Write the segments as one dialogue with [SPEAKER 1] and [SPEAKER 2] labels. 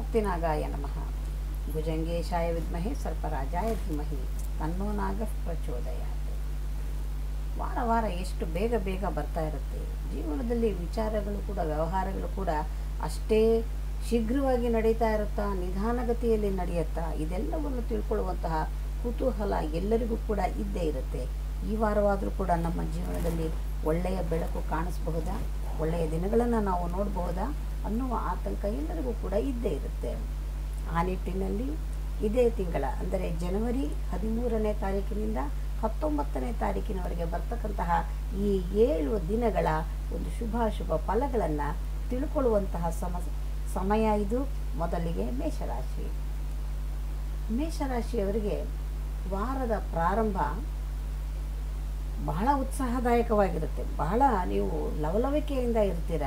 [SPEAKER 1] ಮುಕ್ತಿನಾಗಾಯ ನಮಃ ಭುಜಂಗೇಶಾಯ ವಿದ್ಮಹೆ ಸರ್ಪರಾಜಾಯ ಧೀಮಹಿ ತನ್ನೋ ನಾಗ ಪ್ರಚೋದಯಾತ್ ವಾರ ವಾರ ಎಷ್ಟು ಬೇಗ ಬೇಗ ಬರ್ತಾ ಇರುತ್ತೆ ಜೀವನದಲ್ಲಿ ವಿಚಾರಗಳು ಕೂಡ ವ್ಯವಹಾರಗಳು ಕೂಡ ಅಷ್ಟೇ ಶೀಘ್ರವಾಗಿ ನಡೀತಾ ಇರುತ್ತಾ ನಿಧಾನಗತಿಯಲ್ಲಿ ನಡೆಯುತ್ತಾ ಇದೆಲ್ಲವನ್ನು ತಿಳ್ಕೊಳ್ಳುವಂತಹ ಕುತೂಹಲ ಎಲ್ಲರಿಗೂ ಕೂಡ ಇದ್ದೇ ಇರುತ್ತೆ ಈ ವಾರವಾದರೂ ಕೂಡ ನಮ್ಮ ಜೀವನದಲ್ಲಿ ಒಳ್ಳೆಯ ಬೆಳಕು ಕಾಣಿಸಬಹುದಾ ಒಳ್ಳೆಯ ದಿನಗಳನ್ನು ನಾವು ನೋಡಬಹುದಾ ಅನ್ನುವ ಆತಂಕ ಎಲ್ಲರಿಗೂ ಕೂಡ ಇದ್ದೇ ಇರುತ್ತೆ ಆ ನಿಟ್ಟಿನಲ್ಲಿ ಇದೇ ತಿಂಗಳ ಅಂದರೆ ಜನವರಿ ಹದಿಮೂರನೇ ತಾರೀಕಿನಿಂದ ಹತ್ತೊಂಬತ್ತನೇ ತಾರೀಕಿನವರೆಗೆ ಬರ್ತಕ್ಕಂತಹ ಈ ಏಳು ದಿನಗಳ ಒಂದು ಶುಭಾಶುಭ ಫಲಗಳನ್ನು ತಿಳ್ಕೊಳ್ಳುವಂತಹ ಸಮ ಸಮಯ ಇದು ಮೊದಲಿಗೆ ಮೇಷರಾಶಿ ಮೇಷರಾಶಿಯವರಿಗೆ ವಾರದ ಪ್ರಾರಂಭ ಬಹಳ ಉತ್ಸಾಹದಾಯಕವಾಗಿರುತ್ತೆ ಬಹಳ ನೀವು ಲವಲವಿಕೆಯಿಂದ ಇರ್ತೀರ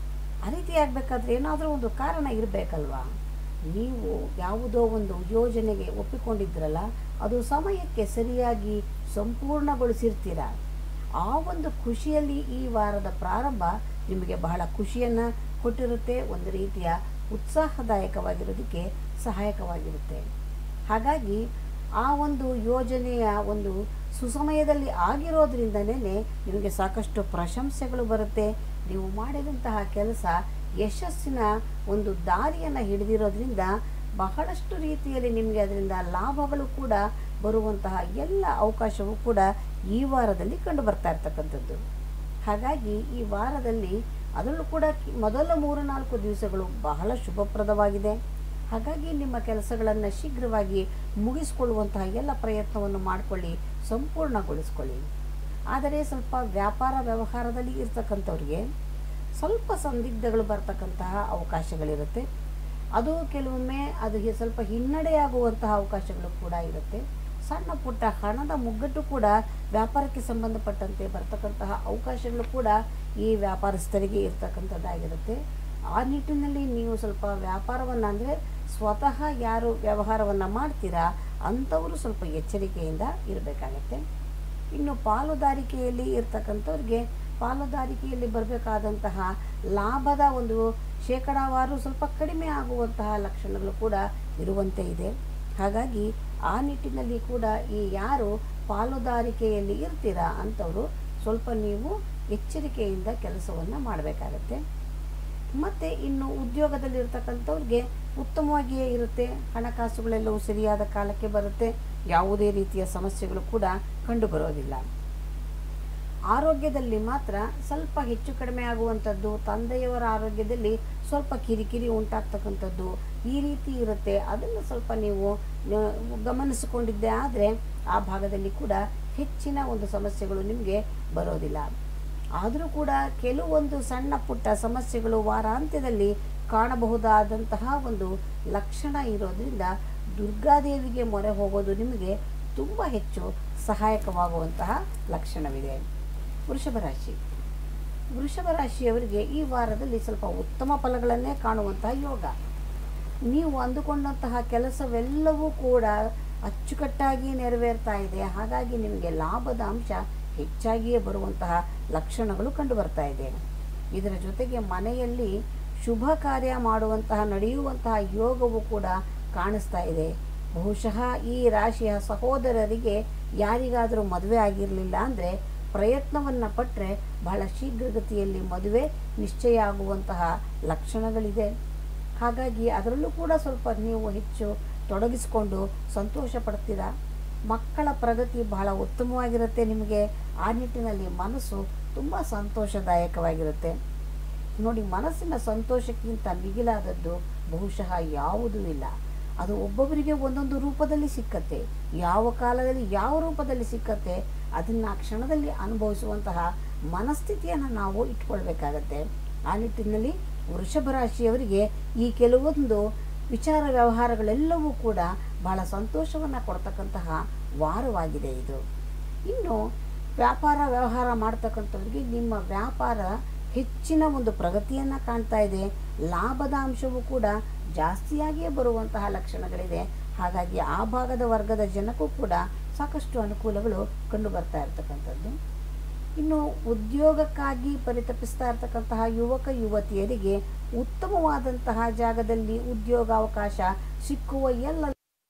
[SPEAKER 1] ಆ ರೀತಿ ಆಗಬೇಕಾದ್ರೆ ಏನಾದರೂ ಒಂದು ಕಾರಣ ಇರಬೇಕಲ್ವಾ ನೀವು ಯಾವುದೋ ಒಂದು ಯೋಜನೆಗೆ ಒಪ್ಪಿಕೊಂಡಿದ್ರಲ್ಲ ಅದು ಸಮಯಕ್ಕೆ ಸರಿಯಾಗಿ ಸಂಪೂರ್ಣಗೊಳಿಸಿರ್ತೀರ ಆ ಒಂದು ಖುಷಿಯಲ್ಲಿ ಈ ವಾರದ ಪ್ರಾರಂಭ ನಿಮಗೆ ಬಹಳ ಖುಷಿಯನ್ನು ಕೊಟ್ಟಿರುತ್ತೆ ಒಂದು ರೀತಿಯ ಉತ್ಸಾಹದಾಯಕವಾಗಿರೋದಕ್ಕೆ ಸಹಾಯಕವಾಗಿರುತ್ತೆ ಹಾಗಾಗಿ ಆ ಒಂದು ಯೋಜನೆಯ ಒಂದು ಸುಸಮಯದಲ್ಲಿ ಆಗಿರೋದ್ರಿಂದನೇ ನಿಮಗೆ ಸಾಕಷ್ಟು ಪ್ರಶಂಸೆಗಳು ಬರುತ್ತೆ ನೀವು ಮಾಡಿದಂತಹ ಕೆಲಸ ಯಶಸ್ಸಿನ ಒಂದು ದಾರಿಯನ್ನು ಹಿಡಿದಿರೋದ್ರಿಂದ ಬಹಳಷ್ಟು ರೀತಿಯಲ್ಲಿ ನಿಮಗೆ ಅದರಿಂದ ಲಾಭಗಳು ಕೂಡ ಬರುವಂತಹ ಎಲ್ಲ ಅವಕಾಶವೂ ಕೂಡ ಈ ವಾರದಲ್ಲಿ ಕಂಡು ಬರ್ತಾ ಇರ್ತಕ್ಕಂಥದ್ದು ಹಾಗಾಗಿ ಈ ವಾರದಲ್ಲಿ ಅದರಲ್ಲೂ ಕೂಡ ಕಿ- ಮೊದಲ ಮೂರು ನಾಲ್ಕು ದಿವಸಗಳು ಬಹಳ ಶುಭಪ್ರದವಾಗಿದೆ ಹಾಗಾಗಿ ನಿಮ್ಮ ಕೆಲಸಗಳನ್ನು ಶೀಘ್ರವಾಗಿ ಮುಗಿಸ್ಕೊಳ್ಳುವಂತಹ ಎಲ್ಲ ಪ್ರಯತ್ನವನ್ನು ಮಾಡಿಕೊಳ್ಳಿ ಸಂಪೂರ್ಣಗೊಳಿಸ್ಕೊಳ್ಳಿ ಆದರೆ ಸ್ವಲ್ಪ ವ್ಯಾಪಾರ ವ್ಯವಹಾರದಲ್ಲಿ ಇರ್ತಕ್ಕಂಥವ್ರಿಗೆ ಸ್ವಲ್ಪ ಸಂದಿಗ್ಧಗಳು ಬರ್ತಕ್ಕಂತಹ ಅವಕಾಶಗಳಿರುತ್ತೆ ಅದು ಕೆಲವೊಮ್ಮೆ ಅದು ಹಿ- ಸ್ವಲ್ಪ ಹಿನ್ನಡೆಯಾಗುವಂತಹ ಅವಕಾಶಗಳು ಕೂಡ ಇರುತ್ತೆ ಸಣ್ಣ ಪುಟ್ಟ ಹಣದ ಮುಗ್ಗಟ್ಟು ಕೂಡ ವ್ಯಾಪಾರಕ್ಕೆ ಸಂಬಂಧಪಟ್ಟಂತೆ ಬರ್ತಕ್ಕಂತಹ ಅವಕಾಶಗಳು ಕೂಡ ಈ ವ್ಯಾಪಾರಸ್ಥರಿಗೆ ಇರ್ತಕ್ಕಂಥದ್ದಾಗಿರುತ್ತೆ ಆ ನಿಟ್ಟಿನಲ್ಲಿ ನೀವು ಸ್ವಲ್ಪ ವ್ಯಾಪಾರವನ್ನು ಅಂದರೆ ಸ್ವತಃ ಯಾರು ವ್ಯವಹಾರವನ್ನು ಮಾಡ್ತೀರಾ ಅಂಥವರು ಸ್ವಲ್ಪ ಎಚ್ಚರಿಕೆಯಿಂದ ಇರಬೇಕಾಗತ್ತೆ ಇನ್ನು ಪಾಲುದಾರಿಕೆಯಲ್ಲಿ ಇರ್ತಕ್ಕಂಥವ್ರಿಗೆ ಪಾಲುದಾರಿಕೆಯಲ್ಲಿ ಬರಬೇಕಾದಂತಹ ಲಾಭದ ಒಂದು ಶೇಕಡಾವಾರು ಸ್ವಲ್ಪ ಕಡಿಮೆ ಆಗುವಂತಹ ಲಕ್ಷಣಗಳು ಕೂಡ ಇರುವಂತೆ ಇದೆ ಹಾಗಾಗಿ ಆ ನಿಟ್ಟಿನಲ್ಲಿ ಕೂಡ ಈ ಯಾರು ಪಾಲುದಾರಿಕೆಯಲ್ಲಿ ಇರ್ತೀರಾ ಅಂಥವರು ಸ್ವಲ್ಪ ನೀವು ಎಚ್ಚರಿಕೆಯಿಂದ ಕೆಲಸವನ್ನು ಮಾಡಬೇಕಾಗತ್ತೆ ಮತ್ತು ಇನ್ನು ಉದ್ಯೋಗದಲ್ಲಿರ್ತಕ್ಕಂಥವ್ರಿಗೆ ಉತ್ತಮವಾಗಿಯೇ ಇರುತ್ತೆ ಹಣಕಾಸುಗಳೆಲ್ಲವೂ ಸರಿಯಾದ ಕಾಲಕ್ಕೆ ಬರುತ್ತೆ ಯಾವುದೇ ರೀತಿಯ ಸಮಸ್ಯೆಗಳು ಕೂಡ ಕಂಡು ಬರೋದಿಲ್ಲ ಆರೋಗ್ಯದಲ್ಲಿ ಮಾತ್ರ ಸ್ವಲ್ಪ ಹೆಚ್ಚು ಕಡಿಮೆ ಆಗುವಂಥದ್ದು ತಂದೆಯವರ ಆರೋಗ್ಯದಲ್ಲಿ ಸ್ವಲ್ಪ ಕಿರಿಕಿರಿ ಉಂಟಾಗ್ತಕ್ಕಂಥದ್ದು ಈ ರೀತಿ ಇರುತ್ತೆ ಅದನ್ನು ಸ್ವಲ್ಪ ನೀವು ನ- ಗಮನಿಸಿಕೊಂಡಿದ್ದೆ ಆದರೆ ಆ ಭಾಗದಲ್ಲಿ ಕೂಡ ಹೆಚ್ಚಿನ ಒಂದು ಸಮಸ್ಯೆಗಳು ನಿಮಗೆ ಬರೋದಿಲ್ಲ ಆದರೂ ಕೂಡ ಕೆಲವೊಂದು ಸಣ್ಣ ಪುಟ್ಟ ಸಮಸ್ಯೆಗಳು ವಾರಾಂತ್ಯದಲ್ಲಿ ಕಾಣಬಹುದಾದಂತಹ ಒಂದು ಲಕ್ಷಣ ಇರೋದ್ರಿಂದ ದುರ್ಗಾದೇವಿಗೆ ಮೊರೆ ಹೋಗೋದು ನಿಮಗೆ ತುಂಬ ಹೆಚ್ಚು ಸಹಾಯಕವಾಗುವಂತಹ ಲಕ್ಷಣವಿದೆ ವೃಷಭ ರಾಶಿ ವೃಷಭ ರಾಶಿಯವರಿಗೆ ಈ ವಾರದಲ್ಲಿ ಸ್ವಲ್ಪ ಉತ್ತಮ ಫಲಗಳನ್ನೇ ಕಾಣುವಂತಹ ಯೋಗ ನೀವು ಅಂದುಕೊಂಡಂತಹ ಕೆಲಸವೆಲ್ಲವೂ ಕೂಡ ಅಚ್ಚುಕಟ್ಟಾಗಿ ನೆರವೇರ್ತಾ ಇದೆ ಹಾಗಾಗಿ ನಿಮಗೆ ಲಾಭದ ಅಂಶ ಹೆಚ್ಚಾಗಿಯೇ ಬರುವಂತಹ ಲಕ್ಷಣಗಳು ಕಂಡು ಬರ್ತಾ ಇದೆ ಇದರ ಜೊತೆಗೆ ಮನೆಯಲ್ಲಿ ಶುಭ ಕಾರ್ಯ ಮಾಡುವಂತಹ ನಡೆಯುವಂತಹ ಯೋಗವು ಕೂಡ ಕಾಣಿಸ್ತಾ ಇದೆ ಬಹುಶಃ ಈ ರಾಶಿಯ ಸಹೋದರರಿಗೆ ಯಾರಿಗಾದರೂ ಮದುವೆ ಆಗಿರಲಿಲ್ಲ ಅಂದರೆ ಪ್ರಯತ್ನವನ್ನು ಪಟ್ಟರೆ ಬಹಳ ಶೀಘ್ರಗತಿಯಲ್ಲಿ ಮದುವೆ ನಿಶ್ಚಯ ಆಗುವಂತಹ ಲಕ್ಷಣಗಳಿದೆ ಹಾಗಾಗಿ ಅದರಲ್ಲೂ ಕೂಡ ಸ್ವಲ್ಪ ನೀವು ಹೆಚ್ಚು ತೊಡಗಿಸಿಕೊಂಡು ಸಂತೋಷ ಪಡ್ತೀರಾ ಮಕ್ಕಳ ಪ್ರಗತಿ ಬಹಳ ಉತ್ತಮವಾಗಿರುತ್ತೆ ನಿಮಗೆ ಆ ನಿಟ್ಟಿನಲ್ಲಿ ಮನಸ್ಸು ತುಂಬ ಸಂತೋಷದಾಯಕವಾಗಿರುತ್ತೆ ನೋಡಿ ಮನಸ್ಸಿನ ಸಂತೋಷಕ್ಕಿಂತ ಮಿಗಿಲಾದದ್ದು ಬಹುಶಃ ಯಾವುದೂ ಇಲ್ಲ ಅದು ಒಬ್ಬೊಬ್ಬರಿಗೆ ಒಂದೊಂದು ರೂಪದಲ್ಲಿ ಸಿಕ್ಕತ್ತೆ ಯಾವ ಕಾಲದಲ್ಲಿ ಯಾವ ರೂಪದಲ್ಲಿ ಸಿಕ್ಕತ್ತೆ ಅದನ್ನು ಆ ಕ್ಷಣದಲ್ಲಿ ಅನುಭವಿಸುವಂತಹ ಮನಸ್ಥಿತಿಯನ್ನು ನಾವು ಇಟ್ಕೊಳ್ಬೇಕಾಗತ್ತೆ ಆ ನಿಟ್ಟಿನಲ್ಲಿ ವೃಷಭ ರಾಶಿಯವರಿಗೆ ಈ ಕೆಲವೊಂದು ವಿಚಾರ ವ್ಯವಹಾರಗಳೆಲ್ಲವೂ ಕೂಡ ಬಹಳ ಸಂತೋಷವನ್ನು ಕೊಡ್ತಕ್ಕಂತಹ ವಾರವಾಗಿದೆ ಇದು ಇನ್ನು ವ್ಯಾಪಾರ ವ್ಯವಹಾರ ಮಾಡ್ತಕ್ಕಂಥವ್ರಿಗೆ ನಿಮ್ಮ ವ್ಯಾಪಾರ ಹೆಚ್ಚಿನ ಒಂದು ಪ್ರಗತಿಯನ್ನು ಕಾಣ್ತಾ ಇದೆ ಲಾಭದ ಅಂಶವೂ ಕೂಡ ಜಾಸ್ತಿಯಾಗಿಯೇ ಬರುವಂತಹ ಲಕ್ಷಣಗಳಿದೆ ಹಾಗಾಗಿ ಆ ಭಾಗದ ವರ್ಗದ ಜನಕ್ಕೂ ಕೂಡ ಸಾಕಷ್ಟು ಅನುಕೂಲಗಳು ಕಂಡು ಬರ್ತಾ ಇರ್ತಕ್ಕಂಥದ್ದು ಇನ್ನು ಉದ್ಯೋಗಕ್ಕಾಗಿ ಪರಿತಪಿಸ್ತಾ ಇರ್ತಕ್ಕಂತಹ ಯುವಕ ಯುವತಿಯರಿಗೆ ಉತ್ತಮವಾದಂತಹ ಜಾಗದಲ್ಲಿ ಉದ್ಯೋಗಾವಕಾಶ ಸಿಕ್ಕುವ ಎಲ್ಲ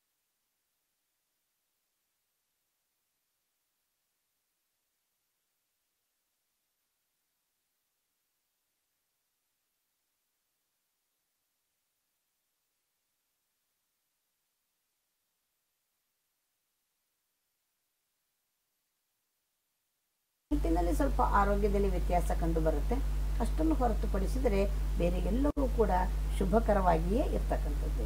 [SPEAKER 1] ನಿಟ್ಟಿನಲ್ಲಿ ಸ್ವಲ್ಪ ಆರೋಗ್ಯದಲ್ಲಿ ವ್ಯತ್ಯಾಸ ಕಂಡು ಬರುತ್ತೆ ಅಷ್ಟನ್ನು ಹೊರತುಪಡಿಸಿದರೆ ಬೇರೆ ಎಲ್ಲವೂ ಕೂಡ ಶುಭಕರವಾಗಿಯೇ ಇರ್ತಕ್ಕಂಥದ್ದು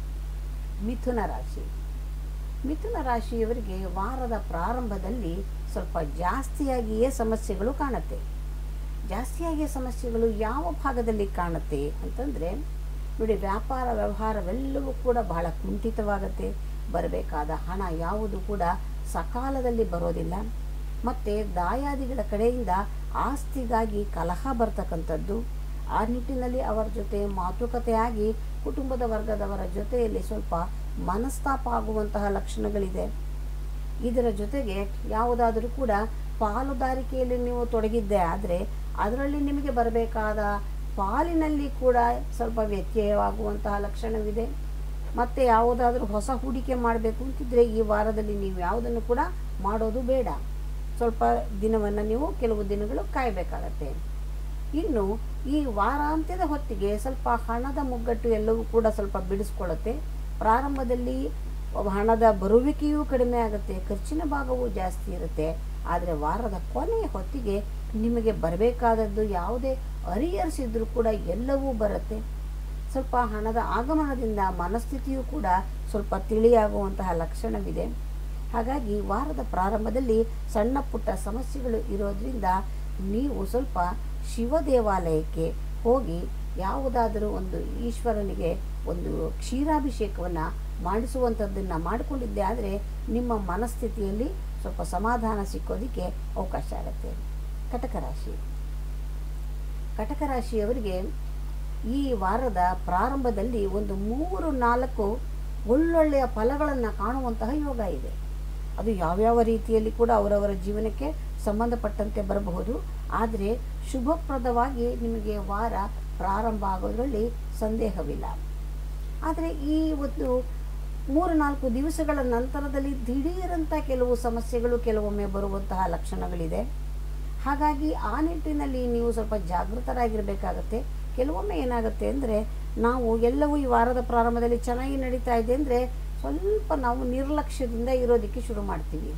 [SPEAKER 1] ಮಿಥುನ ರಾಶಿ ಮಿಥುನ ರಾಶಿಯವರಿಗೆ ವಾರದ ಪ್ರಾರಂಭದಲ್ಲಿ ಸ್ವಲ್ಪ ಜಾಸ್ತಿಯಾಗಿಯೇ ಸಮಸ್ಯೆಗಳು ಕಾಣುತ್ತೆ ಜಾಸ್ತಿಯಾಗಿಯೇ ಸಮಸ್ಯೆಗಳು ಯಾವ ಭಾಗದಲ್ಲಿ ಕಾಣುತ್ತೆ ಅಂತಂದರೆ ನೋಡಿ ವ್ಯಾಪಾರ ವ್ಯವಹಾರವೆಲ್ಲವೂ ಕೂಡ ಬಹಳ ಕುಂಠಿತವಾಗುತ್ತೆ ಬರಬೇಕಾದ ಹಣ ಯಾವುದು ಕೂಡ ಸಕಾಲದಲ್ಲಿ ಬರೋದಿಲ್ಲ ಮತ್ತು ದಾಯಾದಿಗಳ ಕಡೆಯಿಂದ ಆಸ್ತಿಗಾಗಿ ಕಲಹ ಬರ್ತಕ್ಕಂಥದ್ದು ಆ ನಿಟ್ಟಿನಲ್ಲಿ ಅವರ ಜೊತೆ ಮಾತುಕತೆಯಾಗಿ ಕುಟುಂಬದ ವರ್ಗದವರ ಜೊತೆಯಲ್ಲಿ ಸ್ವಲ್ಪ ಮನಸ್ತಾಪ ಆಗುವಂತಹ ಲಕ್ಷಣಗಳಿದೆ ಇದರ ಜೊತೆಗೆ ಯಾವುದಾದರೂ ಕೂಡ ಪಾಲುದಾರಿಕೆಯಲ್ಲಿ ನೀವು ತೊಡಗಿದ್ದೆ ಆದರೆ ಅದರಲ್ಲಿ ನಿಮಗೆ ಬರಬೇಕಾದ ಪಾಲಿನಲ್ಲಿ ಕೂಡ ಸ್ವಲ್ಪ ವ್ಯತ್ಯಯವಾಗುವಂತಹ ಲಕ್ಷಣವಿದೆ ಮತ್ತು ಯಾವುದಾದ್ರೂ ಹೊಸ ಹೂಡಿಕೆ ಮಾಡಬೇಕು ಅಂತಿದ್ರೆ ಈ ವಾರದಲ್ಲಿ ನೀವು ಯಾವುದನ್ನು ಕೂಡ ಮಾಡೋದು ಬೇಡ ಸ್ವಲ್ಪ ದಿನವನ್ನು ನೀವು ಕೆಲವು ದಿನಗಳು ಕಾಯಬೇಕಾಗತ್ತೆ ಇನ್ನು ಈ ವಾರಾಂತ್ಯದ ಹೊತ್ತಿಗೆ ಸ್ವಲ್ಪ ಹಣದ ಮುಗ್ಗಟ್ಟು ಎಲ್ಲವೂ ಕೂಡ ಸ್ವಲ್ಪ ಬಿಡಿಸ್ಕೊಳ್ಳುತ್ತೆ ಪ್ರಾರಂಭದಲ್ಲಿ ಹಣದ ಬರುವಿಕೆಯೂ ಕಡಿಮೆ ಆಗುತ್ತೆ ಖರ್ಚಿನ ಭಾಗವೂ ಜಾಸ್ತಿ ಇರುತ್ತೆ ಆದರೆ ವಾರದ ಕೊನೆಯ ಹೊತ್ತಿಗೆ ನಿಮಗೆ ಬರಬೇಕಾದದ್ದು ಯಾವುದೇ ಅರಿಯರ್ಸ್ ಇದ್ರೂ ಕೂಡ ಎಲ್ಲವೂ ಬರುತ್ತೆ ಸ್ವಲ್ಪ ಹಣದ ಆಗಮನದಿಂದ ಮನಸ್ಥಿತಿಯೂ ಕೂಡ ಸ್ವಲ್ಪ ತಿಳಿಯಾಗುವಂತಹ ಲಕ್ಷಣವಿದೆ ಹಾಗಾಗಿ ವಾರದ ಪ್ರಾರಂಭದಲ್ಲಿ ಸಣ್ಣ ಪುಟ್ಟ ಸಮಸ್ಯೆಗಳು ಇರೋದ್ರಿಂದ ನೀವು ಸ್ವಲ್ಪ ಶಿವ ದೇವಾಲಯಕ್ಕೆ ಹೋಗಿ ಯಾವುದಾದರೂ ಒಂದು ಈಶ್ವರನಿಗೆ ಒಂದು ಕ್ಷೀರಾಭಿಷೇಕವನ್ನು ಮಾಡಿಸುವಂಥದ್ದನ್ನು ಮಾಡಿಕೊಂಡಿದ್ದೆ ಆದರೆ ನಿಮ್ಮ ಮನಸ್ಥಿತಿಯಲ್ಲಿ ಸ್ವಲ್ಪ ಸಮಾಧಾನ ಸಿಕ್ಕೋದಕ್ಕೆ ಅವಕಾಶ ಆಗುತ್ತೆ ಕಟಕ ರಾಶಿ ಕಟಕ ರಾಶಿಯವರಿಗೆ ಈ ವಾರದ ಪ್ರಾರಂಭದಲ್ಲಿ ಒಂದು ಮೂರು ನಾಲ್ಕು ಒಳ್ಳೊಳ್ಳೆಯ ಫಲಗಳನ್ನು ಕಾಣುವಂತಹ ಯೋಗ ಇದೆ ಅದು ಯಾವ್ಯಾವ ರೀತಿಯಲ್ಲಿ ಕೂಡ ಅವರವರ ಜೀವನಕ್ಕೆ ಸಂಬಂಧಪಟ್ಟಂತೆ ಬರಬಹುದು ಆದರೆ ಶುಭಪ್ರದವಾಗಿ ನಿಮಗೆ ವಾರ ಪ್ರಾರಂಭ ಆಗೋದ್ರಲ್ಲಿ ಸಂದೇಹವಿಲ್ಲ ಆದರೆ ಈ ಒಂದು ಮೂರು ನಾಲ್ಕು ದಿವಸಗಳ ನಂತರದಲ್ಲಿ ದಿಢೀರಂಥ ಕೆಲವು ಸಮಸ್ಯೆಗಳು ಕೆಲವೊಮ್ಮೆ ಬರುವಂತಹ ಲಕ್ಷಣಗಳಿದೆ ಹಾಗಾಗಿ ಆ ನಿಟ್ಟಿನಲ್ಲಿ ನೀವು ಸ್ವಲ್ಪ ಜಾಗೃತರಾಗಿರಬೇಕಾಗತ್ತೆ ಕೆಲವೊಮ್ಮೆ ಏನಾಗುತ್ತೆ ಅಂದರೆ ನಾವು ಎಲ್ಲವೂ ಈ ವಾರದ ಪ್ರಾರಂಭದಲ್ಲಿ ಚೆನ್ನಾಗಿ ನಡೀತಾ ಇದೆ ಅಂದರೆ ಸ್ವಲ್ಪ ನಾವು ನಿರ್ಲಕ್ಷ್ಯದಿಂದ ಇರೋದಕ್ಕೆ ಶುರು ಮಾಡ್ತೀವಿ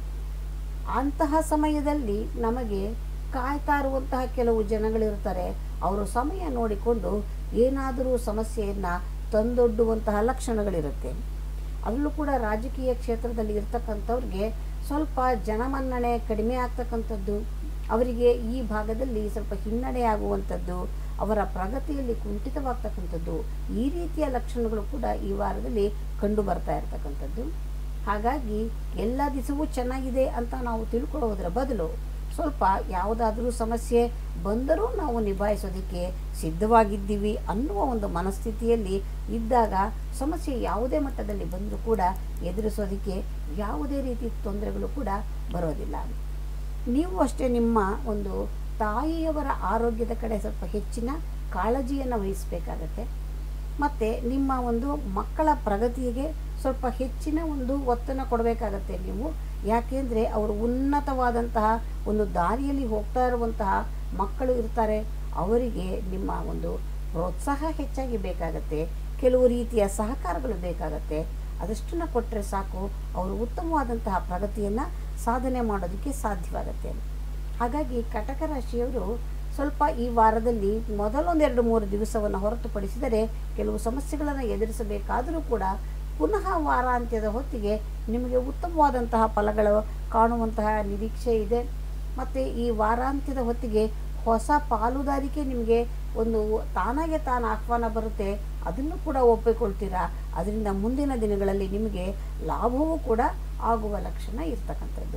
[SPEAKER 1] ಅಂತಹ ಸಮಯದಲ್ಲಿ ನಮಗೆ ಕಾಯ್ತಾ ಇರುವಂತಹ ಕೆಲವು ಜನಗಳಿರ್ತಾರೆ ಅವರು ಸಮಯ ನೋಡಿಕೊಂಡು ಏನಾದರೂ ಸಮಸ್ಯೆಯನ್ನು ತಂದೊಡ್ಡುವಂತಹ ಲಕ್ಷಣಗಳಿರುತ್ತೆ ಅದರಲ್ಲೂ ಕೂಡ ರಾಜಕೀಯ ಕ್ಷೇತ್ರದಲ್ಲಿ ಇರ್ತಕ್ಕಂಥವ್ರಿಗೆ ಸ್ವಲ್ಪ ಜನಮನ್ನಣೆ ಕಡಿಮೆ ಆಗ್ತಕ್ಕಂಥದ್ದು ಅವರಿಗೆ ಈ ಭಾಗದಲ್ಲಿ ಸ್ವಲ್ಪ ಹಿನ್ನಡೆ ಆಗುವಂಥದ್ದು ಅವರ ಪ್ರಗತಿಯಲ್ಲಿ ಕುಂಠಿತವಾಗ್ತಕ್ಕಂಥದ್ದು ಈ ರೀತಿಯ ಲಕ್ಷಣಗಳು ಕೂಡ ಈ ವಾರದಲ್ಲಿ ಕಂಡು ಬರ್ತಾ ಇರತಕ್ಕಂಥದ್ದು ಹಾಗಾಗಿ ಎಲ್ಲ ದಿವಸವೂ ಚೆನ್ನಾಗಿದೆ ಅಂತ ನಾವು ತಿಳ್ಕೊಳ್ಳೋದ್ರ ಬದಲು ಸ್ವಲ್ಪ ಯಾವುದಾದ್ರೂ ಸಮಸ್ಯೆ ಬಂದರೂ ನಾವು ನಿಭಾಯಿಸೋದಕ್ಕೆ ಸಿದ್ಧವಾಗಿದ್ದೀವಿ ಅನ್ನುವ ಒಂದು ಮನಸ್ಥಿತಿಯಲ್ಲಿ ಇದ್ದಾಗ ಸಮಸ್ಯೆ ಯಾವುದೇ ಮಟ್ಟದಲ್ಲಿ ಬಂದರೂ ಕೂಡ ಎದುರಿಸೋದಕ್ಕೆ ಯಾವುದೇ ರೀತಿ ತೊಂದರೆಗಳು ಕೂಡ ಬರೋದಿಲ್ಲ ನೀವು ಅಷ್ಟೇ ನಿಮ್ಮ ಒಂದು ತಾಯಿಯವರ ಆರೋಗ್ಯದ ಕಡೆ ಸ್ವಲ್ಪ ಹೆಚ್ಚಿನ ಕಾಳಜಿಯನ್ನು ವಹಿಸಬೇಕಾಗತ್ತೆ ಮತ್ತು ನಿಮ್ಮ ಒಂದು ಮಕ್ಕಳ ಪ್ರಗತಿಗೆ ಸ್ವಲ್ಪ ಹೆಚ್ಚಿನ ಒಂದು ಒತ್ತನ್ನು ಕೊಡಬೇಕಾಗತ್ತೆ ನೀವು ಯಾಕೆಂದರೆ ಅವರು ಉನ್ನತವಾದಂತಹ ಒಂದು ದಾರಿಯಲ್ಲಿ ಹೋಗ್ತಾ ಇರುವಂತಹ ಮಕ್ಕಳು ಇರ್ತಾರೆ ಅವರಿಗೆ ನಿಮ್ಮ ಒಂದು ಪ್ರೋತ್ಸಾಹ ಹೆಚ್ಚಾಗಿ ಬೇಕಾಗತ್ತೆ ಕೆಲವು ರೀತಿಯ ಸಹಕಾರಗಳು ಬೇಕಾಗತ್ತೆ ಅದಷ್ಟನ್ನು ಕೊಟ್ಟರೆ ಸಾಕು ಅವರು ಉತ್ತಮವಾದಂತಹ ಪ್ರಗತಿಯನ್ನು ಸಾಧನೆ ಮಾಡೋದಕ್ಕೆ ಸಾಧ್ಯವಾಗತ್ತೆ ಹಾಗಾಗಿ ಕಟಕ ರಾಶಿಯವರು ಸ್ವಲ್ಪ ಈ ವಾರದಲ್ಲಿ ಮೊದಲೊಂದೆರಡು ಮೂರು ದಿವಸವನ್ನು ಹೊರತುಪಡಿಸಿದರೆ ಕೆಲವು ಸಮಸ್ಯೆಗಳನ್ನು ಎದುರಿಸಬೇಕಾದರೂ ಕೂಡ ಪುನಃ ವಾರಾಂತ್ಯದ ಹೊತ್ತಿಗೆ ನಿಮಗೆ ಉತ್ತಮವಾದಂತಹ ಫಲಗಳು ಕಾಣುವಂತಹ ನಿರೀಕ್ಷೆ ಇದೆ ಮತ್ತು ಈ ವಾರಾಂತ್ಯದ ಹೊತ್ತಿಗೆ ಹೊಸ ಪಾಲುದಾರಿಕೆ ನಿಮಗೆ ಒಂದು ತಾನಾಗೆ ತಾನು ಆಹ್ವಾನ ಬರುತ್ತೆ ಅದನ್ನು ಕೂಡ ಒಪ್ಪಿಕೊಳ್ತೀರಾ ಅದರಿಂದ ಮುಂದಿನ ದಿನಗಳಲ್ಲಿ ನಿಮಗೆ ಲಾಭವೂ ಕೂಡ ಆಗುವ ಲಕ್ಷಣ ಇರ್ತಕ್ಕಂಥದ್ದು